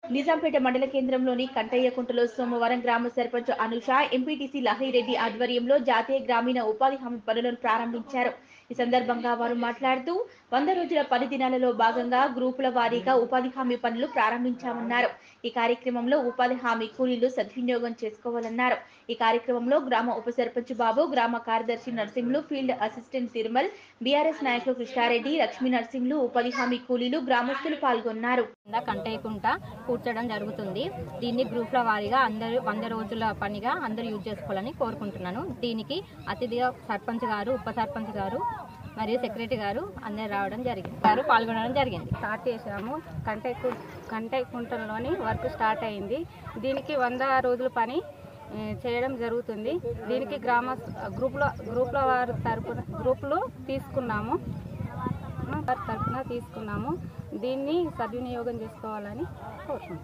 నిజాంపేట మండల కేంద్రంలోని కంటయ్యకుంటలో సోమవారం గ్రామ సర్పంచ్ అనుష ఎంపీటీసీ లహిరెడ్డి ఆధ్వర్యంలో జాతీయ గ్రామీణ ఉపాధి హామీ పనులను ప్రారంభించారు ఈ సందర్భంగా వారు మాట్లాడుతూ వంద రోజుల పని దినాలలో భాగంగా గ్రూపుల వారీగా ఉపాధి హామీ పనులు ప్రారంభించామన్నారు ఈ కార్యక్రమంలో ఉపాధి హామీ కూలీలు సద్వినియోగం చేసుకోవాలన్నారు ఈ కార్యక్రమంలో గ్రామ ఉప సర్పంచ్ బాబు గ్రామ కార్యదర్శి Narsimhulu field assistant Tirumal BRS నాయకులు కృష్ణారెడ్డి లక్ష్మీ నర్సింహులు ఉపాధి హామీ కూలీలు గ్రామస్తులు పాల్గొన్నారు కింద కంటేయకుండా కూర్చోడం జరుగుతుంది దీన్ని గ్రూప్ల వారీగా అందరూ వంద రోజుల పనిగా అందరూ యూజ్ చేసుకోవాలని కోరుకుంటున్నాను దీనికి అతిథిగా సర్పంచ్ గారు ఉప సర్పంచ్ గారు మరియు సెక్రటరీ గారు అందరు రావడం జరిగింది గారు పాల్గొనడం జరిగింది స్టార్ట్ చేసాము కంటే కంటే కుంటంలోని వర్క్ స్టార్ట్ అయింది దీనికి వంద రోజుల పని ఏ, చేయడం జరుగుతుంది దీనికి గ్రామ గ్రూప్లో గ్రూప్ల వారి తరపున గ్రూపులు తీసుకున్నాము వారి తరపున తీసుకున్నాము దీన్ని సద్వినియోగం చేసుకోవాలని కోరుకుంటున్నాము